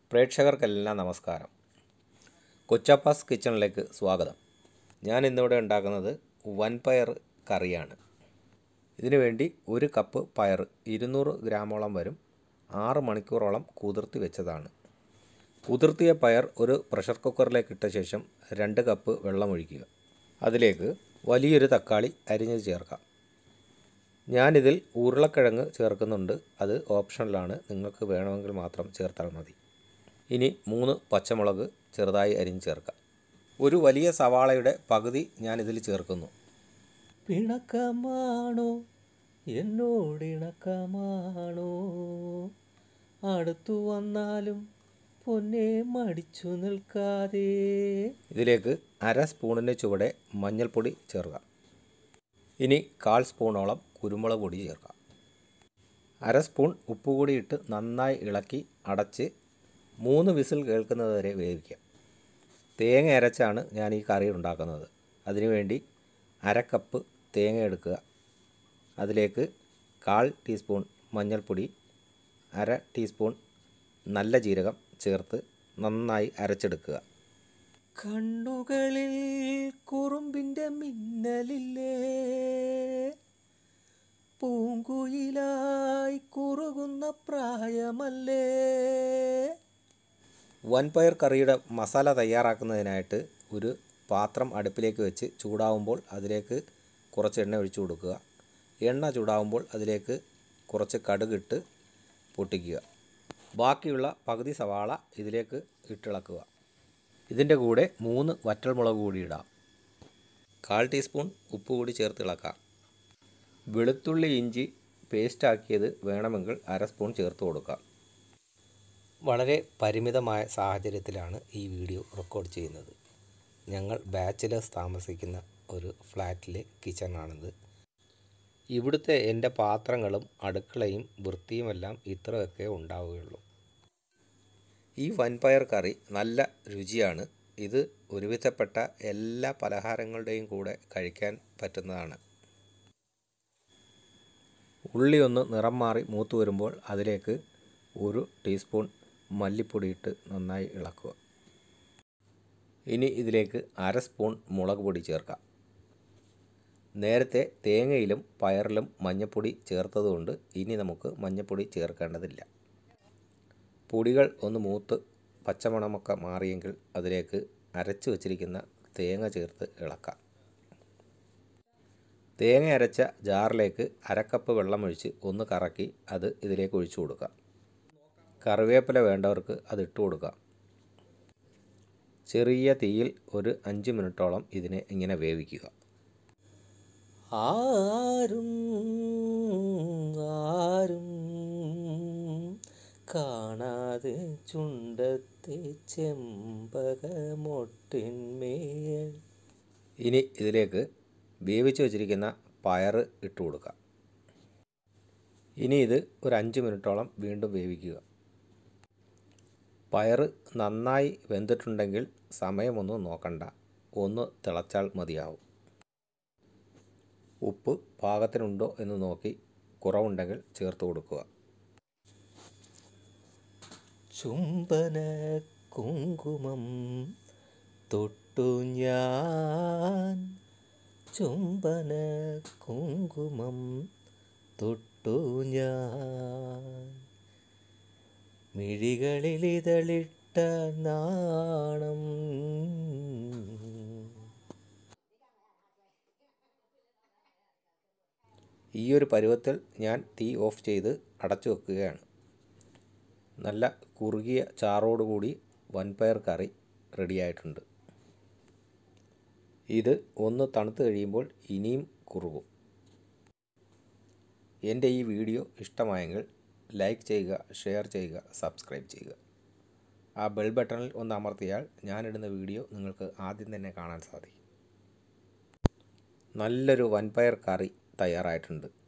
പ്രേക്ഷകർക്കെല്ലാം നമസ്കാരം കൊച്ചപ്പാസ് കിച്ചണിലേക്ക് സ്വാഗതം ഞാൻ ഇന്നിവിടെ ഉണ്ടാക്കുന്നത് വൻപയർ കറിയാണ് ഇതിനു വേണ്ടി ഒരു കപ്പ് പയർ ഇരുന്നൂറ് ഗ്രാമോളം വരും ആറ് മണിക്കൂറോളം കുതിർത്തി വെച്ചതാണ് കുതിർത്തിയ പയർ ഒരു പ്രഷർ കുക്കറിലേക്ക് ഇട്ട ശേഷം രണ്ട് കപ്പ് വെള്ളമൊഴിക്കുക അതിലേക്ക് വലിയൊരു തക്കാളി അരിഞ്ഞത് ചേർക്കാം ഞാനിതിൽ ഉരുളക്കിഴങ്ങ് ചേർക്കുന്നുണ്ട് അത് ഓപ്ഷണലാണ് നിങ്ങൾക്ക് വേണമെങ്കിൽ മാത്രം ചേർത്താൽ മതി ഇനി മൂന്ന് പച്ചമുളക് ചെറുതായി അരിഞ്ഞ് ചേർക്കാം ഒരു വലിയ സവാളയുടെ പകുതി ഞാനിതിൽ ചേർക്കുന്നു പിണക്കമാണോ എന്നോടിണക്കമാണോ അടുത്തു വന്നാലും പൊന്നെ മടിച്ചു നിൽക്കാതെ ഇതിലേക്ക് അര സ്പൂണിന് ചുവടെ മഞ്ഞൾപ്പൊടി ചേർക്കാം ഇനി കാൽ സ്പൂണോളം കുരുമുളക് പൊടി ചേർക്കാം അര സ്പൂൺ ഉപ്പ് കൂടി ഇട്ട് നന്നായി ഇളക്കി അടച്ച് മൂന്ന് വിസിൽ കേൾക്കുന്നത് വരെ വേവിക്കാം തേങ്ങ അരച്ചാണ് ഞാൻ ഈ കറി ഉണ്ടാക്കുന്നത് അതിനുവേണ്ടി അര കപ്പ് തേങ്ങ എടുക്കുക അതിലേക്ക് കാൽ ടീസ്പൂൺ മഞ്ഞൾപ്പൊടി അര ടീസ്പൂൺ നല്ല ജീരകം ചേർത്ത് നന്നായി അരച്ചെടുക്കുക കണ്ണുകളിൽ കുറുമ്പിൻ്റെ മിന്നലില്ലേ പൂങ്കുയിലായി കുറുകുന്ന പ്രായമല്ലേ വൻപയർ കറിയുടെ മസാല തയ്യാറാക്കുന്നതിനായിട്ട് ഒരു പാത്രം അടുപ്പിലേക്ക് വെച്ച് ചൂടാവുമ്പോൾ അതിലേക്ക് കുറച്ച് എണ്ണ ഒഴിച്ചു കൊടുക്കുക എണ്ണ ചൂടാവുമ്പോൾ അതിലേക്ക് കുറച്ച് കടുകിട്ട് പൊട്ടിക്കുക ബാക്കിയുള്ള പകുതി സവാള ഇതിലേക്ക് ഇട്ടിളക്കുക ഇതിൻ്റെ കൂടെ മൂന്ന് വറ്റൽമുളക് കൂടി ഇടാം കാൽ ടീസ്പൂൺ ഉപ്പ് കൂടി ചേർത്ത് ഇളക്കാം വെളുത്തുള്ളി ഇഞ്ചി പേസ്റ്റാക്കിയത് വേണമെങ്കിൽ അര സ്പൂൺ ചേർത്ത് കൊടുക്കാം വളരെ പരിമിതമായ സാഹചര്യത്തിലാണ് ഈ വീഡിയോ റെക്കോർഡ് ചെയ്യുന്നത് ഞങ്ങൾ ബാച്ചിലേഴ്സ് താമസിക്കുന്ന ഒരു ഫ്ലാറ്റിലെ കിച്ചണാണിത് ഇവിടുത്തെ എൻ്റെ പാത്രങ്ങളും അടുക്കളയും വൃത്തിയുമെല്ലാം ഇത്രയൊക്കെ ഉണ്ടാവുകയുള്ളൂ ഈ വൻപയർ കറി നല്ല രുചിയാണ് ഇത് ഒരുവിധപ്പെട്ട എല്ലാ പലഹാരങ്ങളുടെയും കൂടെ കഴിക്കാൻ പറ്റുന്നതാണ് ഉള്ളി ഒന്ന് നിറം മാറി മൂത്ത് വരുമ്പോൾ അതിലേക്ക് ഒരു ടീസ്പൂൺ മല്ലിപ്പൊടി ഇട്ട് നന്നായി ഇളക്കുക ഇനി ഇതിലേക്ക് അര സ്പൂൺ മുളക് പൊടി ചേർക്കാം നേരത്തെ തേങ്ങയിലും പയറിലും മഞ്ഞൾപ്പൊടി ചേർത്തതുകൊണ്ട് ഇനി നമുക്ക് മഞ്ഞൾപ്പൊടി ചേർക്കേണ്ടതില്ല പൊടികൾ ഒന്ന് മൂത്ത് പച്ചമണമൊക്കെ മാറിയെങ്കിൽ അതിലേക്ക് അരച്ച് വച്ചിരിക്കുന്ന തേങ്ങ ചേർത്ത് ഇളക്കാം തേങ്ങ അരച്ച ജാറിലേക്ക് അരക്കപ്പ് വെള്ളമൊഴിച്ച് ഒന്ന് കറക്കി അത് ഇതിലേക്ക് ഒഴിച്ചു കൊടുക്കാം കറിവേപ്പില വേണ്ടവർക്ക് അത് ഇട്ട് കൊടുക്കാം ചെറിയ തീയിൽ ഒരു അഞ്ച് മിനിറ്റോളം ഇതിനെ ഇങ്ങനെ വേവിക്കുക ആരും ആരും കാണാതെ ചുണ്ടത്തെ ചെമ്പകമൊട്ടിന്മേൽ ഇനി ഇതിലേക്ക് വേവിച്ച് വെച്ചിരിക്കുന്ന പയർ ഇട്ട് കൊടുക്കാം ഇനി ഇത് ഒരു അഞ്ച് മിനിറ്റോളം വീണ്ടും വേവിക്കുക പയർ നന്നായി വെന്തിട്ടുണ്ടെങ്കിൽ സമയമൊന്നും നോക്കണ്ട ഒന്ന് തിളച്ചാൽ മതിയാവും ഉപ്പ് പാകത്തിനുണ്ടോ എന്ന് നോക്കി കുറവുണ്ടെങ്കിൽ ചേർത്ത് കൊടുക്കുക ചുംബന കുങ്കുമം തൊട്ടു ഞാൻ ചുംബന കുങ്കുമം തൊട്ടു ഞാൻ മിഴികളിൽ ഇതളിട്ട നാണം ഈ ഒരു പരുവത്തിൽ ഞാൻ തീ ഓഫ് ചെയ്ത് അടച്ചു വെക്കുകയാണ് നല്ല കുറുകിയ ചാറോടുകൂടി വൻപയർ കറി റെഡിയായിട്ടുണ്ട് ഇത് ഒന്ന് തണുത്ത് കഴിയുമ്പോൾ ഇനിയും കുറുകും എൻ്റെ ഈ വീഡിയോ ഇഷ്ടമായെങ്കിൽ ലൈക്ക് ചെയ്യുക ഷെയർ ചെയ്യുക സബ്സ്ക്രൈബ് ചെയ്യുക ആ ബെൽ ബട്ടണിൽ ഒന്ന് അമർത്തിയാൽ ഞാനിടുന്ന വീഡിയോ നിങ്ങൾക്ക് ആദ്യം തന്നെ കാണാൻ സാധിക്കും നല്ലൊരു വൻപയർ കറി തയ്യാറായിട്ടുണ്ട്